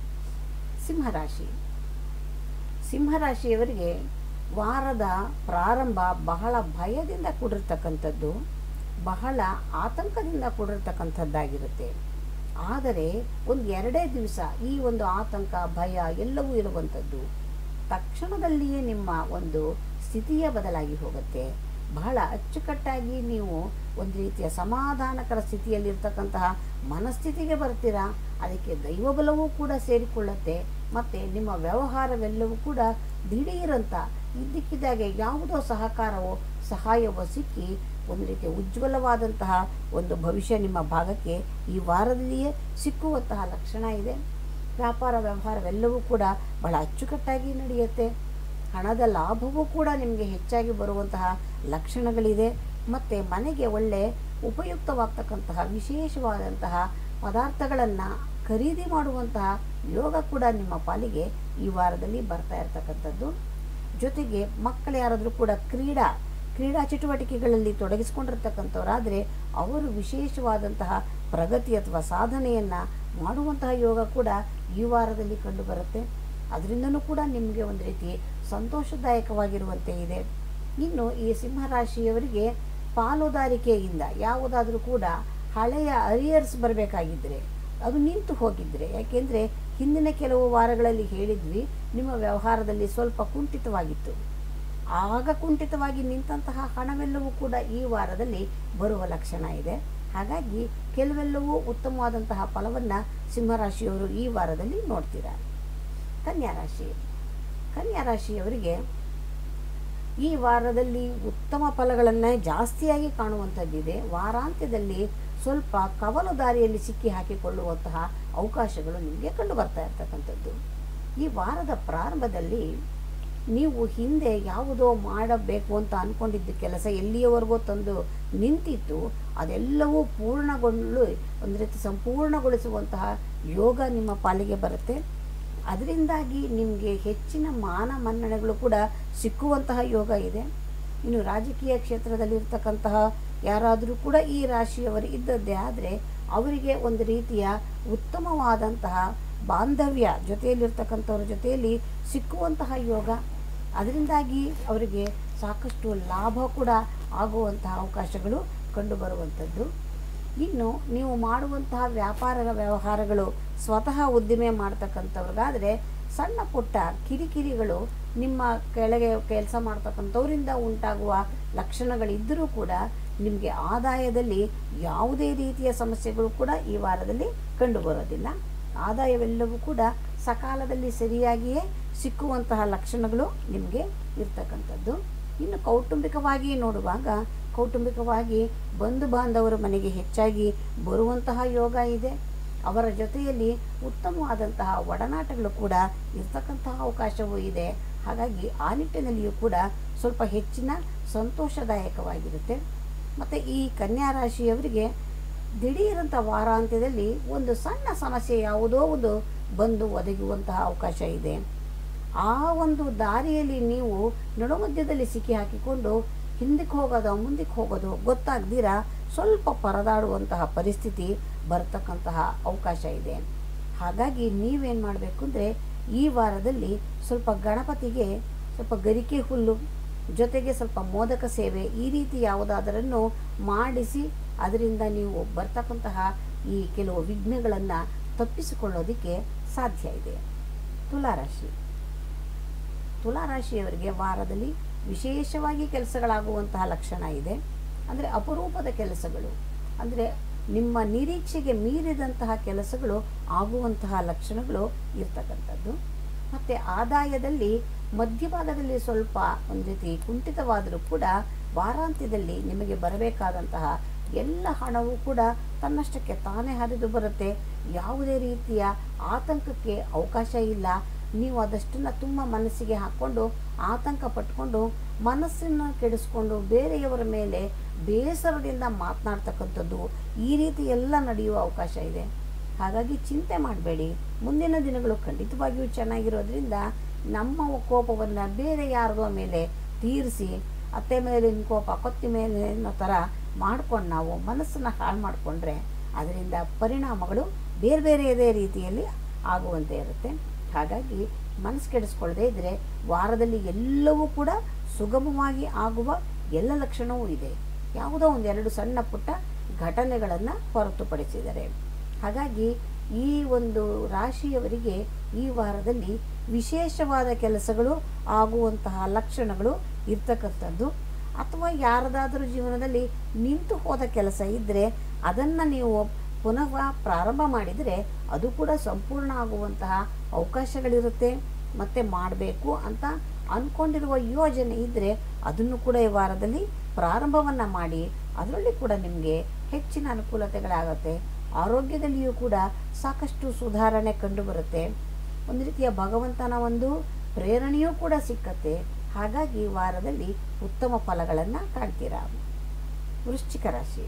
[SPEAKER 1] ಸಿಂಹರಾಶಿ ಸಿಂಹರಾಶಿಯವರಿಗೆ ವಾರದ ಪ್ರಾರಂಭ ಬಹಳ ಭಯದಿಂದ ಕೂಡಿರ್ತಕ್ಕಂಥದ್ದು ಬಹಳ ಆತಂಕದಿಂದ ಕೂಡಿರ್ತಕ್ಕಂಥದ್ದಾಗಿರುತ್ತೆ ಆದರೆ ಒಂದು ಎರಡೇ ದಿವಸ ಈ ಒಂದು ಆತಂಕ ಭಯ ಎಲ್ಲವೂ ಇರುವಂಥದ್ದು ತಕ್ಷಣದಲ್ಲಿಯೇ ನಿಮ್ಮ ಒಂದು ಸ್ಥಿತಿಯೇ ಬದಲಾಗಿ ಹೋಗುತ್ತೆ ಬಹಳ ಅಚ್ಚುಕಟ್ಟಾಗಿ ನೀವು ಒಂದು ರೀತಿಯ ಸಮಾಧಾನಕರ ಸ್ಥಿತಿಯಲ್ಲಿರ್ತಕ್ಕಂತಹ ಮನಸ್ಥಿತಿಗೆ ಬರ್ತೀರಾ ಅದಕ್ಕೆ ದೈವಬಲವೂ ಕೂಡ ಸೇರಿಕೊಳ್ಳುತ್ತೆ ಮತ್ತು ನಿಮ್ಮ ವ್ಯವಹಾರವೆಲ್ಲವೂ ಕೂಡ ದಿಢೀರಂತ ಇದ್ದಕ್ಕಿದ್ದಾಗೆ ಯಾವುದೋ ಸಹಕಾರವೋ ಸಹಾಯವೋ ಸಿಕ್ಕಿ ಒಂದು ರೀತಿಯ ಉಜ್ವಲವಾದಂತಹ ಒಂದು ಭವಿಷ್ಯ ನಿಮ್ಮ ಭಾಗಕ್ಕೆ ಈ ವಾರದಲ್ಲಿಯೇ ಸಿಕ್ಕುವಂತಹ ಲಕ್ಷಣ ಇದೆ ವ್ಯಾಪಾರ ವ್ಯವಹಾರವೆಲ್ಲವೂ ಕೂಡ ಬಹಳ ಅಚ್ಚುಕಟ್ಟಾಗಿ ನಡೆಯುತ್ತೆ ಹಣದ ಲಾಭವೂ ಕೂಡ ನಿಮಗೆ ಹೆಚ್ಚಾಗಿ ಬರುವಂತಹ ಲಕ್ಷಣಗಳಿದೆ ಮತ್ತು ಮನೆಗೆ ಒಳ್ಳೆ ಉಪಯುಕ್ತವಾಗ್ತಕ್ಕಂತಹ ವಿಶೇಷವಾದಂತಹ ಪದಾರ್ಥಗಳನ್ನು ಖರೀದಿ ಮಾಡುವಂತಹ ಯೋಗ ಕೂಡ ನಿಮ್ಮ ಪಾಲಿಗೆ ಈ ವಾರದಲ್ಲಿ ಬರ್ತಾ ಇರತಕ್ಕಂಥದ್ದು ಜೊತೆಗೆ ಮಕ್ಕಳು ಯಾರಾದರೂ ಕೂಡ ಕ್ರೀಡಾ ಕ್ರೀಡಾ ಚಟುವಟಿಕೆಗಳಲ್ಲಿ ತೊಡಗಿಸ್ಕೊಂಡಿರ್ತಕ್ಕಂಥವರಾದರೆ ಅವರು ವಿಶೇಷವಾದಂತಹ ಪ್ರಗತಿ ಅಥವಾ ಸಾಧನೆಯನ್ನು ಮಾಡುವಂತಹ ಯೋಗ ಕೂಡ ಈ ವಾರದಲ್ಲಿ ಕಂಡುಬರುತ್ತೆ ಅದರಿಂದನೂ ಕೂಡ ನಿಮಗೆ ಒಂದು ರೀತಿ ಸಂತೋಷದಾಯಕವಾಗಿರುವಂತೆ ಇದೆ ಇನ್ನು ಈ ಸಿಂಹರಾಶಿಯವರಿಗೆ ಪಾಲುದಾರಿಕೆಯಿಂದ ಯಾವುದಾದ್ರೂ ಕೂಡ ಹಳೆಯ ಅರಿಯರ್ಸ್ ಬರಬೇಕಾಗಿದ್ದರೆ ಅದು ನಿಂತು ಹೋಗಿದ್ರೆ ಯಾಕೆಂದರೆ ಹಿಂದಿನ ಕೆಲವು ವಾರಗಳಲ್ಲಿ ಹೇಳಿದ್ವಿ ನಿಮ್ಮ ವ್ಯವಹಾರದಲ್ಲಿ ಸ್ವಲ್ಪ ಕುಂಠಿತವಾಗಿತ್ತು ಆಗ ಕುಂಠಿತವಾಗಿ ನಿಂತಹ ಹಣವೆಲ್ಲವೂ ಕೂಡ ಈ ವಾರದಲ್ಲಿ ಬರುವ ಲಕ್ಷಣ ಇದೆ ಹಾಗಾಗಿ ಕೆಲವೆಲ್ಲವೂ ಉತ್ತಮವಾದಂತಹ ಫಲವನ್ನು ಸಿಂಹರಾಶಿಯವರು ಈ ವಾರದಲ್ಲಿ ನೋಡ್ತೀರಾ ಕನ್ಯಾ ರಾಶಿ ಕನ್ಯಾ ರಾಶಿಯವರಿಗೆ ಈ ವಾರದಲ್ಲಿ ಉತ್ತಮ ಫಲಗಳನ್ನು ಜಾಸ್ತಿಯಾಗಿ ಕಾಣುವಂಥದ್ದಿದೆ ವಾರಾಂತ್ಯದಲ್ಲಿ ಸ್ವಲ್ಪ ಕವಲು ದಾರಿಯಲ್ಲಿ ಸಿಕ್ಕಿ ಹಾಕಿಕೊಳ್ಳುವಂತಹ ಅವಕಾಶಗಳು ನಿಮಗೆ ಕಂಡು ಬರ್ತಾ ಇರ್ತಕ್ಕಂಥದ್ದು ಈ ವಾರದ ಪ್ರಾರಂಭದಲ್ಲಿ ನೀವು ಹಿಂದೆ ಯಾವುದೋ ಮಾಡಬೇಕು ಅಂತ ಅಂದ್ಕೊಂಡಿದ್ದ ಕೆಲಸ ಎಲ್ಲಿಯವರೆಗೂ ತಂದು ನಿಂತಿತ್ತು ಅದೆಲ್ಲವೂ ಪೂರ್ಣಗೊಳ್ಳು ಒಂದು ರೀತಿ ಸಂಪೂರ್ಣಗೊಳಿಸುವಂತಹ ಯೋಗ ನಿಮ್ಮ ಪಾಲಿಗೆ ಬರುತ್ತೆ ಅದರಿಂದಾಗಿ ನಿಮಗೆ ಹೆಚ್ಚಿನ ಮಾನ ಮನ್ನಣೆಗಳು ಕೂಡ ಸಿಕ್ಕುವಂತಹ ಯೋಗ ಇದೆ ಇನ್ನು ರಾಜಕೀಯ ಕ್ಷೇತ್ರದಲ್ಲಿರ್ತಕ್ಕಂತಹ ಯಾರಾದರೂ ಕೂಡ ಈ ರಾಶಿಯವರು ಇದ್ದದ್ದೇ ಆದರೆ ಅವರಿಗೆ ಒಂದು ರೀತಿಯ ಉತ್ತಮವಾದಂತಹ ಬಾಂಧವ್ಯ ಜೊತೆಯಲ್ಲಿರ್ತಕ್ಕಂಥವ್ರ ಜೊತೆಯಲ್ಲಿ ಸಿಕ್ಕುವಂತಹ ಯೋಗ ಅದರಿಂದಾಗಿ ಅವರಿಗೆ ಸಾಕಷ್ಟು ಲಾಭ ಕೂಡ ಆಗುವಂತಹ ಅವಕಾಶಗಳು ಕಂಡುಬರುವಂಥದ್ದು ಇನ್ನು ನೀವು ಮಾಡುವಂತಹ ವ್ಯಾಪಾರ ವ್ಯವಹಾರಗಳು ಸ್ವತಃ ಉದ್ದಿಮೆ ಮಾಡ್ತಕ್ಕಂಥವ್ರಿಗಾದರೆ ಸಣ್ಣ ಪುಟ್ಟ ಕಿರಿಕಿರಿಗಳು ನಿಮ್ಮ ಕೆಳಗೆ ಕೆಲಸ ಮಾಡ್ತಕ್ಕಂಥವರಿಂದ ಉಂಟಾಗುವ ಲಕ್ಷಣಗಳಿದ್ದರೂ ಕೂಡ ನಿಮಗೆ ಆದಾಯದಲ್ಲಿ ಯಾವುದೇ ರೀತಿಯ ಸಮಸ್ಯೆಗಳು ಕೂಡ ಈ ವಾರದಲ್ಲಿ ಕಂಡುಬರೋದಿಲ್ಲ ಆದಾಯವೆಲ್ಲವೂ ಕೂಡ ಸಕಾಲದಲ್ಲಿ ಸರಿಯಾಗಿಯೇ ಸಿಕ್ಕುವಂತಹ ಲಕ್ಷಣಗಳು ನಿಮಗೆ ಇರ್ತಕ್ಕಂಥದ್ದು ಇನ್ನು ಕೌಟುಂಬಿಕವಾಗಿ ನೋಡುವಾಗ ಕೌಟುಂಬಿಕವಾಗಿ ಬಂಧು ಬಾಂಧವರು ಮನೆಗೆ ಹೆಚ್ಚಾಗಿ ಬರುವಂತಹ ಯೋಗ ಇದೆ ಅವರ ಜೊತೆಯಲ್ಲಿ ಉತ್ತಮವಾದಂತಹ ಒಡನಾಟಗಳು ಕೂಡ ಇರ್ತಕ್ಕಂತಹ ಅವಕಾಶವೂ ಇದೆ ಹಾಗಾಗಿ ಆ ನಿಟ್ಟಿನಲ್ಲಿಯೂ ಕೂಡ ಸ್ವಲ್ಪ ಹೆಚ್ಚಿನ ಸಂತೋಷದಾಯಕವಾಗಿರುತ್ತೆ ಮತ್ತು ಈ ಕನ್ಯಾ ರಾಶಿಯವರಿಗೆ ದಿಢೀರಂಥ ವಾರಾಂತ್ಯದಲ್ಲಿ ಒಂದು ಸಣ್ಣ ಸಮಸ್ಯೆ ಯಾವುದೋ ಒಂದು ಬಂದು ಒದಗುವಂತಹ ಅವಕಾಶ ಇದೆ ಆ ಒಂದು ದಾರಿಯಲ್ಲಿ ನೀವು ನಡುಮಧ್ಯದಲ್ಲಿ ಸಿಕ್ಕಿ ಹಾಕಿಕೊಂಡು ಹಿಂದಕ್ಕೆ ಹೋಗೋದು ಮುಂದಕ್ಕೆ ಹೋಗೋದು ಗೊತ್ತಾಗ್ದಿರಾ ಸ್ವಲ್ಪ ಪರದಾಡುವಂತಹ ಪರಿಸ್ಥಿತಿ ಬರತಕ್ಕಂತಹ ಅವಕಾಶ ಇದೆ ಹಾಗಾಗಿ ನೀವೇನು ಮಾಡಬೇಕು ಅಂದರೆ ಈ ವಾರದಲ್ಲಿ ಸ್ವಲ್ಪ ಗಣಪತಿಗೆ ಸ್ವಲ್ಪ ಗರಿಕೆ ಹುಲ್ಲು ಜೊತೆಗೆ ಸ್ವಲ್ಪ ಮೋದಕ ಸೇವೆ ಈ ರೀತಿ ಯಾವುದಾದರನ್ನು ಮಾಡಿಸಿ ಅದರಿಂದ ನೀವು ಬರ್ತಕ್ಕಂತಹ ಈ ಕೆಲವು ವಿಘ್ನಗಳನ್ನು ತಪ್ಪಿಸಿಕೊಳ್ಳೋದಕ್ಕೆ ಸಾಧ್ಯ ಇದೆ ತುಲಾರಾಶಿ ತುಲಾರಾಶಿಯವರಿಗೆ ವಾರದಲ್ಲಿ ವಿಶೇಷವಾಗಿ ಕೆಲಸಗಳಾಗುವಂತಹ ಲಕ್ಷಣ ಇದೆ ಅಂದರೆ ಅಪರೂಪದ ಕೆಲಸಗಳು ಅಂದರೆ ನಿಮ್ಮ ನಿರೀಕ್ಷೆಗೆ ಮೀರಿದಂತಹ ಕೆಲಸಗಳು ಆಗುವಂತಹ ಲಕ್ಷಣಗಳು ಇರ್ತಕ್ಕಂಥದ್ದು ಮತ್ತು ಆದಾಯದಲ್ಲಿ ಮಧ್ಯಭಾಗದಲ್ಲಿ ಸ್ವಲ್ಪ ಒಂದು ರೀತಿ ಕುಂಠಿತವಾದರೂ ಕೂಡ ವಾರಾಂತ್ಯದಲ್ಲಿ ನಿಮಗೆ ಬರಬೇಕಾದಂತಹ ಎಲ್ಲ ಹಣವೂ ಕೂಡ ತನ್ನಷ್ಟಕ್ಕೆ ತಾನೇ ಹರಿದು ಬರುತ್ತೆ ಯಾವುದೇ ರೀತಿಯ ಆತಂಕಕ್ಕೆ ಅವಕಾಶ ಇಲ್ಲ ನೀವು ಅದಷ್ಟನ್ನು ತುಂಬ ಮನಸ್ಸಿಗೆ ಹಾಕ್ಕೊಂಡು ಆತಂಕ ಪಟ್ಕೊಂಡು ಮನಸ್ಸನ್ನು ಕೆಡಿಸ್ಕೊಂಡು ಬೇರೆಯವರ ಮೇಲೆ ಬೇಸರದಿಂದ ಮಾತನಾಡ್ತಕ್ಕಂಥದ್ದು ಈ ರೀತಿ ಎಲ್ಲ ನಡೆಯುವ ಅವಕಾಶ ಇದೆ ಹಾಗಾಗಿ ಚಿಂತೆ ಮಾಡಬೇಡಿ ಮುಂದಿನ ದಿನಗಳು ಖಂಡಿತವಾಗಿಯೂ ಚೆನ್ನಾಗಿರೋದ್ರಿಂದ ನಮ್ಮ ಕೋಪವನ್ನು ಬೇರೆ ಯಾರಿಗೋ ಮೇಲೆ ತೀರಿಸಿ ಅತ್ತೆ ಮೇಲಿನ ಕೋಪ ಕೊತ್ತಿ ಮೇಲೆ ಅನ್ನೋ ಥರ ಮಾಡ್ಕೊಂಡು ನಾವು ಮನಸ್ಸನ್ನು ಹಾಳು ಮಾಡಿಕೊಂಡ್ರೆ ಅದರಿಂದ ಪರಿಣಾಮಗಳು ಬೇರೆ ಬೇರೆಯದೇ ರೀತಿಯಲ್ಲಿ ಆಗುವಂತೆ ಇರುತ್ತೆ ಹಾಗಾಗಿ ಮನಸ್ಸು ಕೆಡಿಸ್ಕೊಳ್ಳದೆ ಇದ್ದರೆ ವಾರದಲ್ಲಿ ಎಲ್ಲವೂ ಕೂಡ ಸುಗಮವಾಗಿ ಆಗುವ ಎಲ್ಲ ಲಕ್ಷಣವೂ ಇದೆ ಯಾವುದೋ ಒಂದೆರಡು ಸಣ್ಣ ಪುಟ್ಟ ಘಟನೆಗಳನ್ನು ಹೊರತುಪಡಿಸಿದ್ದಾರೆ ಹಾಗಾಗಿ ಈ ಒಂದು ರಾಶಿಯವರಿಗೆ ಈ ವಾರದಲ್ಲಿ ವಿಶೇಷವಾದ ಕೆಲಸಗಳು ಆಗುವಂತಹ ಲಕ್ಷಣಗಳು ಇರ್ತಕ್ಕಂಥದ್ದು ಅಥವಾ ಯಾರದಾದರೂ ಜೀವನದಲ್ಲಿ ನಿಂತು ಹೋದ ಕೆಲಸ ಇದ್ದರೆ ಅದನ್ನು ನೀವು ಪುನಃ ಪ್ರಾರಂಭ ಮಾಡಿದರೆ ಅದು ಕೂಡ ಸಂಪೂರ್ಣ ಆಗುವಂತಹ ಅವಕಾಶಗಳಿರುತ್ತೆ ಮತ್ತು ಮಾಡಬೇಕು ಅಂತ ಅಂದ್ಕೊಂಡಿರುವ ಯೋಜನೆ ಇದ್ದರೆ ಅದನ್ನು ಕೂಡ ಈ ವಾರದಲ್ಲಿ ಪ್ರಾರಂಭವನ್ನು ಮಾಡಿ ಅದರಲ್ಲಿ ಕೂಡ ನಿಮಗೆ ಹೆಚ್ಚಿನ ಅನುಕೂಲತೆಗಳಾಗುತ್ತೆ ಆರೋಗ್ಯದಲ್ಲಿಯೂ ಕೂಡ ಸಾಕಷ್ಟು ಸುಧಾರಣೆ ಕಂಡುಬರುತ್ತೆ ಒಂದು ರೀತಿಯ ಭಗವಂತನ ಒಂದು ಪ್ರೇರಣೆಯೂ ಕೂಡ ಸಿಕ್ಕತ್ತೆ ಹಾಗಾಗಿ ಈ ವಾರದಲ್ಲಿ ಉತ್ತಮ ಫಲಗಳನ್ನು ಕಾಣ್ತೀರಾ ವೃಶ್ಚಿಕ ರಾಶಿ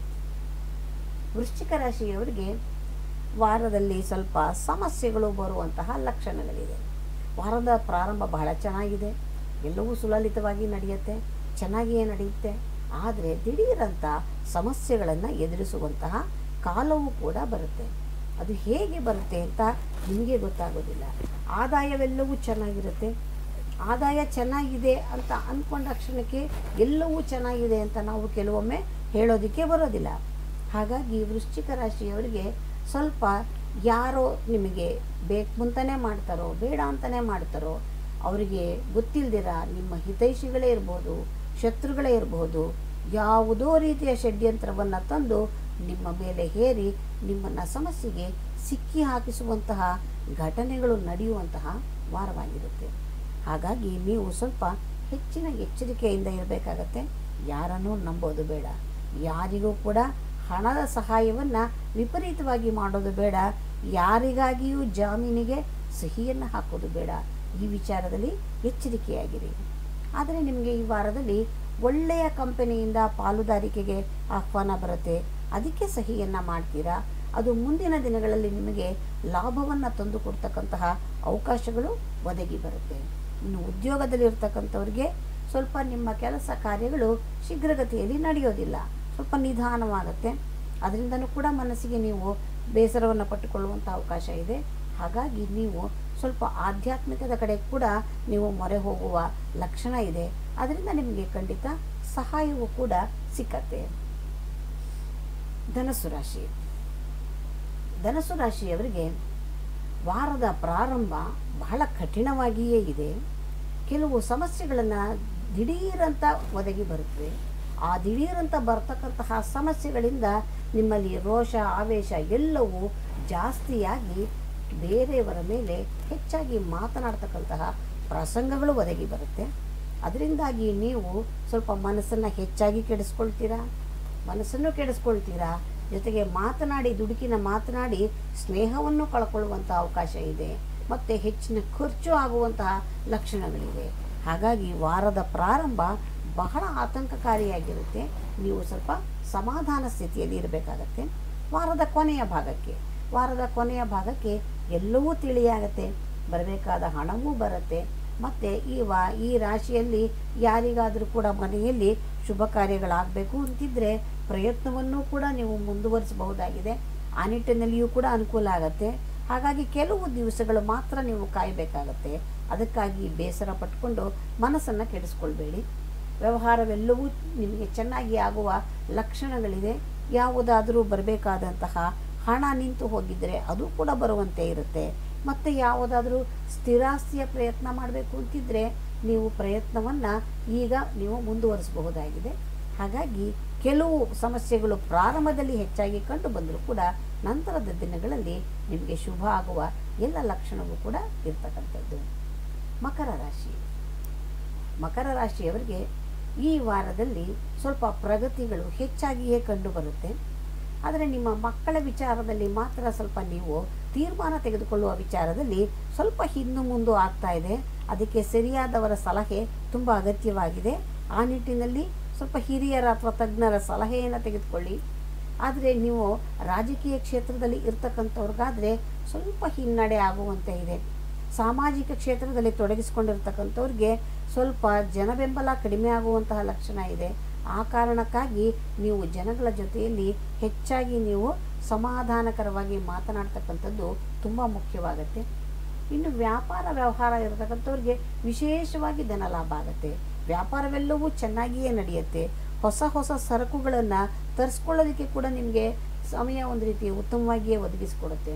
[SPEAKER 1] ವೃಶ್ಚಿಕ ರಾಶಿಯವರಿಗೆ ವಾರದಲ್ಲಿ ಸ್ವಲ್ಪ ಸಮಸ್ಯೆಗಳು ಬರುವಂತಹ ಲಕ್ಷಣಗಳಿದೆ ವಾರದ ಪ್ರಾರಂಭ ಬಹಳ ಚೆನ್ನಾಗಿದೆ ಎಲ್ಲವೂ ಸುಲಲಿತವಾಗಿ ನಡೆಯುತ್ತೆ ಚೆನ್ನಾಗಿಯೇ ನಡೆಯುತ್ತೆ ಆದರೆ ದಿಢೀರಂಥ ಸಮಸ್ಯೆಗಳನ್ನು ಎದುರಿಸುವಂತಹ ಕಾಲವೂ ಕೂಡ ಬರುತ್ತೆ ಅದು ಹೇಗೆ ಬರುತ್ತೆ ಅಂತ ನಿಮಗೆ ಗೊತ್ತಾಗೋದಿಲ್ಲ ಆದಾಯವೆಲ್ಲವೂ ಚೆನ್ನಾಗಿರುತ್ತೆ ಆದಾಯ ಚೆನ್ನಾಗಿದೆ ಅಂತ ಅಂದ್ಕೊಂಡ ಕ್ಷಣಕ್ಕೆ ಎಲ್ಲವೂ ಚೆನ್ನಾಗಿದೆ ಅಂತ ನಾವು ಕೆಲವೊಮ್ಮೆ ಹೇಳೋದಕ್ಕೆ ಬರೋದಿಲ್ಲ ಹಾಗಾಗಿ ವೃಶ್ಚಿಕ ರಾಶಿಯವರಿಗೆ ಸ್ವಲ್ಪ ಯಾರೋ ನಿಮಗೆ ಬೇಕು ಅಂತಲೇ ಮಾಡ್ತಾರೋ ಬೇಡ ಅಂತಲೇ ಮಾಡ್ತಾರೋ ಅವರಿಗೆ ಗೊತ್ತಿಲ್ದಿರ ನಿಮ್ಮ ಹಿತೈಷಿಗಳೇ ಇರ್ಬೋದು ಶತ್ರುಗಳೇ ಇರಬಹುದು ಯಾವುದೋ ರೀತಿಯ ಷಡ್ಯಂತ್ರವನ್ನು ತಂದು ನಿಮ್ಮ ಮೇಲೆ ಹೇರಿ ನಿಮ್ಮನ್ನು ಸಮಸ್ಯೆಗೆ ಸಿಕ್ಕಿ ಹಾಕಿಸುವಂತಹ ಘಟನೆಗಳು ನಡೆಯುವಂತಹ ವಾರವಾಗಿರುತ್ತೆ ಹಾಗಾಗಿ ನೀವು ಸ್ವಲ್ಪ ಹೆಚ್ಚಿನ ಎಚ್ಚರಿಕೆಯಿಂದ ಇರಬೇಕಾಗತ್ತೆ ಯಾರನ್ನೂ ನಂಬೋದು ಬೇಡ ಯಾರಿಗೂ ಕೂಡ ಹಣದ ಸಹಾಯವನ್ನು ವಿಪರೀತವಾಗಿ ಮಾಡೋದು ಬೇಡ ಯಾರಿಗಾಗಿಯೂ ಜಾಮೀನಿಗೆ ಸಹಿಯನ್ನು ಹಾಕೋದು ಬೇಡ ಈ ವಿಚಾರದಲ್ಲಿ ಎಚ್ಚರಿಕೆಯಾಗಿರಿ ಆದರೆ ನಿಮಗೆ ಈ ವಾರದಲ್ಲಿ ಒಳ್ಳೆಯ ಕಂಪನಿಯಿಂದ ಪಾಲುದಾರಿಕೆಗೆ ಆಹ್ವಾನ ಬರುತ್ತೆ ಅದಕ್ಕೆ ಸಹಿಯನ್ನು ಮಾಡ್ತೀರಾ ಅದು ಮುಂದಿನ ದಿನಗಳಲ್ಲಿ ನಿಮಗೆ ಲಾಭವನ್ನು ತಂದು ಕೊಡ್ತಕ್ಕಂತಹ ಅವಕಾಶಗಳು ಒದಗಿ ಬರುತ್ತೆ ಇನ್ನು ಉದ್ಯೋಗದಲ್ಲಿ ಇರ್ತಕ್ಕಂಥವ್ರಿಗೆ ಸ್ವಲ್ಪ ನಿಮ್ಮ ಕೆಲಸ ಕಾರ್ಯಗಳು ಶೀಘ್ರಗತಿಯಲ್ಲಿ ನಡೆಯೋದಿಲ್ಲ ಸ್ವಲ್ಪ ನಿಧಾನವಾಗುತ್ತೆ ಅದರಿಂದನೂ ಕೂಡ ಮನಸ್ಸಿಗೆ ನೀವು ಬೇಸರವನ್ನು ಪಟ್ಟುಕೊಳ್ಳುವಂಥ ಅವಕಾಶ ಇದೆ ಹಾಗಾಗಿ ನೀವು ಸ್ವಲ್ಪ ಆಧ್ಯಾತ್ಮಿಕದ ಕಡೆ ಕೂಡ ನೀವು ಮೊರೆ ಹೋಗುವ ಲಕ್ಷಣ ಇದೆ ಅದರಿಂದ ನಿಮಗೆ ಖಂಡಿತ ಸಹಾಯವೂ ಕೂಡ ಸಿಕ್ಕತ್ತೆ ಧನಸ್ಸು ರಾಶಿ ಧನಸ್ಸು ರಾಶಿಯವರಿಗೆ ವಾರದ ಪ್ರಾರಂಭ ಬಹಳ ಕಠಿಣವಾಗಿಯೇ ಇದೆ ಕೆಲವು ಸಮಸ್ಯೆಗಳನ್ನು ದಿಢೀರಂತ ಒದಗಿ ಬರುತ್ತವೆ ಆ ದಿಢೀರಂತ ಬರ್ತಕ್ಕಂತಹ ಸಮಸ್ಯೆಗಳಿಂದ ನಿಮ್ಮಲ್ಲಿ ರೋಷ ಆವೇಶ ಎಲ್ಲವೂ ಜಾಸ್ತಿಯಾಗಿ ಬೇರೆಯವರ ಮೇಲೆ ಹೆಚ್ಚಾಗಿ ಮಾತನಾಡ್ತಕ್ಕಂತಹ ಪ್ರಸಂಗಗಳು ಒದಗಿ ಬರುತ್ತೆ ಅದರಿಂದಾಗಿ ನೀವು ಸ್ವಲ್ಪ ಮನಸ್ಸನ್ನು ಹೆಚ್ಚಾಗಿ ಕೆಡಿಸ್ಕೊಳ್ತೀರಾ ಮನಸ್ಸನ್ನು ಕೆಡಿಸ್ಕೊಳ್ತೀರಾ ಜೊತೆಗೆ ಮಾತನಾಡಿ ದುಡುಕಿನ ಮಾತನಾಡಿ ಸ್ನೇಹವನ್ನು ಕಳ್ಕೊಳ್ಳುವಂಥ ಅವಕಾಶ ಇದೆ ಮತ್ತು ಹೆಚ್ಚಿನ ಖರ್ಚು ಆಗುವಂತಹ ಲಕ್ಷಣಗಳಿವೆ ಹಾಗಾಗಿ ವಾರದ ಪ್ರಾರಂಭ ಬಹಳ ಆತಂಕಕಾರಿಯಾಗಿರುತ್ತೆ ನೀವು ಸ್ವಲ್ಪ ಸಮಾಧಾನ ಸ್ಥಿತಿಯಲ್ಲಿ ಇರಬೇಕಾಗತ್ತೆ ವಾರದ ಕೊನೆಯ ಭಾಗಕ್ಕೆ ವಾರದ ಕೊನೆಯ ಭಾಗಕ್ಕೆ ಎಲ್ಲವೂ ತಿಳಿಯಾಗತ್ತೆ ಬರಬೇಕಾದ ಹಣವೂ ಬರುತ್ತೆ ಮತ್ತು ಈ ವಾ ಈ ರಾಶಿಯಲ್ಲಿ ಯಾರಿಗಾದರೂ ಕೂಡ ಮನೆಯಲ್ಲಿ ಶುಭ ಕಾರ್ಯಗಳಾಗಬೇಕು ಅಂತಿದ್ದರೆ ಪ್ರಯತ್ನವನ್ನು ಕೂಡ ನೀವು ಮುಂದುವರಿಸಬಹುದಾಗಿದೆ ಆ ನಿಟ್ಟಿನಲ್ಲಿಯೂ ಕೂಡ ಅನುಕೂಲ ಆಗುತ್ತೆ ಹಾಗಾಗಿ ಕೆಲವು ದಿವಸಗಳು ಮಾತ್ರ ನೀವು ಕಾಯಬೇಕಾಗತ್ತೆ ಅದಕ್ಕಾಗಿ ಬೇಸರ ಪಟ್ಕೊಂಡು ಮನಸ್ಸನ್ನು ಕೆಡಿಸ್ಕೊಳ್ಬೇಡಿ ವ್ಯವಹಾರವೆಲ್ಲವೂ ನಿಮಗೆ ಚೆನ್ನಾಗಿ ಆಗುವ ಲಕ್ಷಣಗಳಿದೆ ಯಾವುದಾದರೂ ಬರಬೇಕಾದಂತಹ ಹಣ ನಿಂತು ಹೋಗಿದ್ದರೆ ಅದು ಕೂಡ ಬರುವಂತೆ ಇರುತ್ತೆ ಮತ್ತು ಯಾವುದಾದ್ರೂ ಸ್ಥಿರಾಸ್ತಿಯ ಪ್ರಯತ್ನ ಮಾಡಬೇಕು ಅಂತಿದ್ದರೆ ನೀವು ಪ್ರಯತ್ನವನ್ನು ಈಗ ನೀವು ಮುಂದುವರಿಸಬಹುದಾಗಿದೆ ಹಾಗಾಗಿ ಕೆಲವು ಸಮಸ್ಯೆಗಳು ಪ್ರಾರಂಭದಲ್ಲಿ ಹೆಚ್ಚಾಗಿ ಕಂಡು ಬಂದರೂ ಕೂಡ ನಂತರದ ದಿನಗಳಲ್ಲಿ ನಿಮಗೆ ಶುಭ ಆಗುವ ಎಲ್ಲ ಲಕ್ಷಣವೂ ಕೂಡ ಇರ್ತಕ್ಕಂಥದ್ದು ಮಕರ ರಾಶಿ ಮಕರ ರಾಶಿಯವರಿಗೆ ಈ ವಾರದಲ್ಲಿ ಸ್ವಲ್ಪ ಪ್ರಗತಿಗಳು ಹೆಚ್ಚಾಗಿಯೇ ಕಂಡುಬರುತ್ತೆ ಆದರೆ ನಿಮ್ಮ ಮಕ್ಕಳ ವಿಚಾರದಲ್ಲಿ ಮಾತ್ರ ಸ್ವಲ್ಪ ನೀವು ತೀರ್ಮಾನ ತೆಗೆದುಕೊಳ್ಳುವ ವಿಚಾರದಲ್ಲಿ ಸ್ವಲ್ಪ ಹಿಂದು ಮುಂದು ಆಗ್ತಾ ಇದೆ ಅದಕ್ಕೆ ಸರಿಯಾದವರ ಸಲಹೆ ತುಂಬ ಅಗತ್ಯವಾಗಿದೆ ಆ ನಿಟ್ಟಿನಲ್ಲಿ ಸ್ವಲ್ಪ ಹಿರಿಯರ ಅಥವಾ ತಜ್ಞರ ಸಲಹೆಯನ್ನು ತೆಗೆದುಕೊಳ್ಳಿ ಆದರೆ ನೀವು ರಾಜಕೀಯ ಕ್ಷೇತ್ರದಲ್ಲಿ ಇರ್ತಕ್ಕಂಥವ್ರಿಗಾದರೆ ಸ್ವಲ್ಪ ಹಿನ್ನಡೆ ಆಗುವಂತೆ ಇದೆ ಸಾಮಾಜಿಕ ಕ್ಷೇತ್ರದಲ್ಲಿ ತೊಡಗಿಸಿಕೊಂಡಿರ್ತಕ್ಕಂಥವ್ರಿಗೆ ಸ್ವಲ್ಪ ಜನಬೆಂಬಲ ಕಡಿಮೆ ಆಗುವಂತಹ ಲಕ್ಷಣ ಇದೆ ಆ ಕಾರಣಕ್ಕಾಗಿ ನೀವು ಜನಗಳ ಜೊತೆಯಲ್ಲಿ ಹೆಚ್ಚಾಗಿ ನೀವು ಸಮಾಧಾನಕರವಾಗಿ ಮಾತನಾಡ್ತಕ್ಕಂಥದ್ದು ತುಂಬ ಮುಖ್ಯವಾಗುತ್ತೆ ಇನ್ನು ವ್ಯಾಪಾರ ವ್ಯವಹಾರ ಇರತಕ್ಕಂಥವ್ರಿಗೆ ವಿಶೇಷವಾಗಿ ಧನ ಲಾಭ ಆಗುತ್ತೆ ವ್ಯಾಪಾರವೆಲ್ಲವೂ ಚೆನ್ನಾಗಿಯೇ ನಡೆಯುತ್ತೆ ಹೊಸ ಹೊಸ ಸರಕುಗಳನ್ನು ತರಿಸ್ಕೊಳ್ಳೋದಕ್ಕೆ ಕೂಡ ನಿಮಗೆ ಸಮಯ ಒಂದು ರೀತಿ ಉತ್ತಮವಾಗಿಯೇ ಒದಗಿಸಿಕೊಡುತ್ತೆ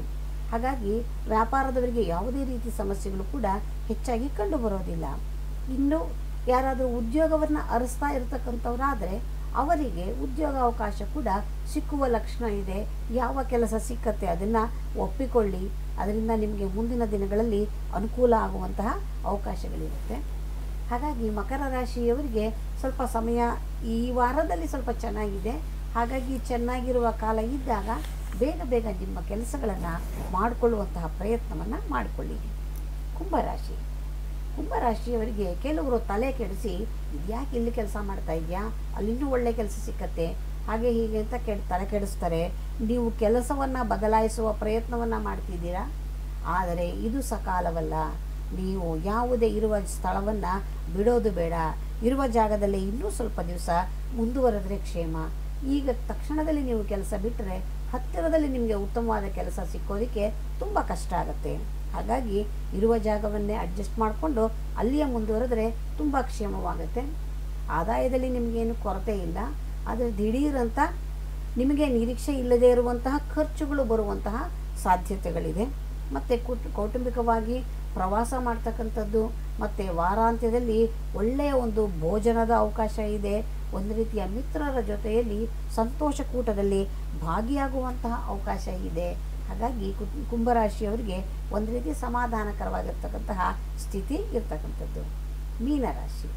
[SPEAKER 1] ಹಾಗಾಗಿ ವ್ಯಾಪಾರದವರಿಗೆ ಯಾವುದೇ ರೀತಿ ಸಮಸ್ಯೆಗಳು ಕೂಡ ಹೆಚ್ಚಾಗಿ ಕಂಡು ಬರೋದಿಲ್ಲ ಇನ್ನು ಯಾರಾದರೂ ಉದ್ಯೋಗವನ್ನು ಅರಸ್ತಾ ಇರತಕ್ಕಂಥವ್ರಾದರೆ ಅವರಿಗೆ ಉದ್ಯೋಗ ಅವಕಾಶ ಕೂಡ ಸಿಕ್ಕುವ ಲಕ್ಷಣ ಇದೆ ಯಾವ ಕೆಲಸ ಸಿಕ್ಕತ್ತೆ ಅದನ್ನು ಒಪ್ಪಿಕೊಳ್ಳಿ ಅದರಿಂದ ನಿಮಗೆ ಮುಂದಿನ ದಿನಗಳಲ್ಲಿ ಅನುಕೂಲ ಆಗುವಂತಹ ಅವಕಾಶಗಳಿರುತ್ತೆ ಹಾಗಾಗಿ ಮಕರ ರಾಶಿಯವರಿಗೆ ಸ್ವಲ್ಪ ಸಮಯ ಈ ವಾರದಲ್ಲಿ ಸ್ವಲ್ಪ ಚೆನ್ನಾಗಿದೆ ಹಾಗಾಗಿ ಚೆನ್ನಾಗಿರುವ ಕಾಲ ಇದ್ದಾಗ ಬೇಗ ಬೇಗ ನಿಮ್ಮ ಕೆಲಸಗಳನ್ನು ಮಾಡಿಕೊಳ್ಳುವಂತಹ ಪ್ರಯತ್ನವನ್ನು ಮಾಡಿಕೊಳ್ಳಿ ಕುಂಭರಾಶಿ ಕುಂಭರಾಶಿಯವರಿಗೆ ಕೆಲವರು ತಲೆ ಕೆಡಿಸಿ ಇದ್ಯಾಕೆ ಇಲ್ಲಿ ಕೆಲಸ ಮಾಡ್ತಾ ಇದೆಯಾ ಅಲ್ಲಿನ್ನೂ ಒಳ್ಳೆ ಕೆಲಸ ಸಿಕ್ಕತ್ತೆ ಹಾಗೆ ಹೀಗೆ ಅಂತ ಕೆಡ್ ತಲೆ ಕೆಡಿಸ್ತಾರೆ ನೀವು ಕೆಲಸವನ್ನು ಬದಲಾಯಿಸುವ ಪ್ರಯತ್ನವನ್ನು ಮಾಡ್ತಿದ್ದೀರಾ ಆದರೆ ಇದು ಸಕಾಲವಲ್ಲ ನೀವು ಯಾವುದೇ ಇರುವ ಸ್ಥಳವನ್ನು ಬಿಡೋದು ಬೇಡ ಇರುವ ಜಾಗದಲ್ಲೇ ಇನ್ನೂ ಸ್ವಲ್ಪ ದಿವಸ ಮುಂದುವರೆದ್ರೆ ಕ್ಷೇಮ ಈಗ ತಕ್ಷಣದಲ್ಲಿ ನೀವು ಕೆಲಸ ಬಿಟ್ಟರೆ ಹತ್ತಿರದಲ್ಲಿ ನಿಮಗೆ ಉತ್ತಮವಾದ ಕೆಲಸ ಸಿಕ್ಕೋದಕ್ಕೆ ತುಂಬ ಕಷ್ಟ ಆಗುತ್ತೆ ಹಾಗಾಗಿ ಇರುವ ಜಾಗವನ್ನೇ ಅಡ್ಜಸ್ಟ್ ಮಾಡಿಕೊಂಡು ಅಲ್ಲಿಯೇ ಮುಂದುವರೆದ್ರೆ ತುಂಬ ಕ್ಷೇಮವಾಗುತ್ತೆ ಆದಾಯದಲ್ಲಿ ನಿಮಗೇನು ಕೊರತೆ ಇಲ್ಲ ಆದರೆ ದಿಢೀರಂತ ನಿಮಗೆ ನಿರೀಕ್ಷೆ ಇಲ್ಲದೇ ಇರುವಂತಹ ಖರ್ಚುಗಳು ಬರುವಂತಹ ಸಾಧ್ಯತೆಗಳಿದೆ ಮತ್ತು ಕುಟ್ ಕೌಟುಂಬಿಕವಾಗಿ ಪ್ರವಾಸ ಮಾಡ್ತಕ್ಕಂಥದ್ದು ಮತ್ತು ವಾರಾಂತ್ಯದಲ್ಲಿ ಒಳ್ಳೆಯ ಒಂದು ಭೋಜನದ ಅವಕಾಶ ಇದೆ ಒಂದು ರೀತಿಯ ಮಿತ್ರರ ಜೊತೆಯಲ್ಲಿ ಸಂತೋಷ ಕೂಟದಲ್ಲಿ ಭಾಗಿಯಾಗುವಂತಹ ಅವಕಾಶ ಇದೆ ಹಾಗಾಗಿ ಕು- ಕುಂಭರಾಶಿಯವರಿಗೆ ಒಂದು ರೀತಿ ಸಮಾಧಾನಕರವಾಗಿರ್ತಕ್ಕಂತಹ ಸ್ಥಿತಿ ಇರ್ತಕ್ಕಂಥದ್ದು ಮೀನರಾಶಿ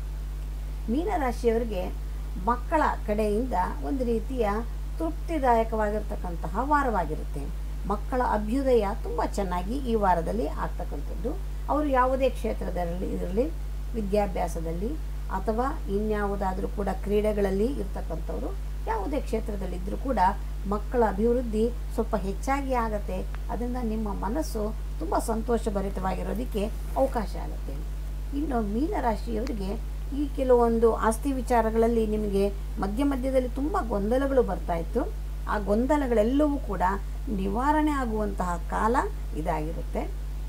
[SPEAKER 1] ಮೀನರಾಶಿಯವರಿಗೆ ಮಕ್ಕಳ ಕಡೆಯಿಂದ ಒಂದು ರೀತಿಯ ತೃಪ್ತಿದಾಯಕವಾಗಿರ್ತಕ್ಕಂತಹ ವಾರವಾಗಿರುತ್ತೆ ಮಕ್ಕಳ ಅಭ್ಯುದಯ ತುಂಬ ಚೆನ್ನಾಗಿ ಈ ವಾರದಲ್ಲಿ ಆಗ್ತಕ್ಕಂಥದ್ದು ಅವರು ಯಾವುದೇ ಕ್ಷೇತ್ರದಲ್ಲಿ ಇರಲಿ ವಿದ್ಯಾಭ್ಯಾಸದಲ್ಲಿ ಅಥವಾ ಇನ್ಯಾವುದಾದ್ರೂ ಕೂಡ ಕ್ರೀಡೆಗಳಲ್ಲಿ ಇರ್ತಕ್ಕಂಥವ್ರು ಯಾವುದೇ ಕ್ಷೇತ್ರದಲ್ಲಿದ್ದರೂ ಕೂಡ ಮಕ್ಕಳ ಅಭಿವೃದ್ಧಿ ಸ್ವಲ್ಪ ಹೆಚ್ಚಾಗಿ ಆಗತ್ತೆ ಅದರಿಂದ ನಿಮ್ಮ ಮನಸ್ಸು ತುಂಬ ಸಂತೋಷಭರಿತವಾಗಿರೋದಕ್ಕೆ ಅವಕಾಶ ಆಗುತ್ತೆ ಇನ್ನು ಮೀನರಾಶಿಯವರಿಗೆ ಈ ಕೆಲವೊಂದು ಆಸ್ತಿ ವಿಚಾರಗಳಲ್ಲಿ ನಿಮಗೆ ಮಧ್ಯ ಮಧ್ಯದಲ್ಲಿ ತುಂಬ ಗೊಂದಲಗಳು ಬರ್ತಾ ಇತ್ತು ಆ ಗೊಂದಲಗಳೆಲ್ಲವೂ ಕೂಡ ನಿವಾರಣೆ ಆಗುವಂತಹ ಕಾಲ ಇದಾಗಿರುತ್ತೆ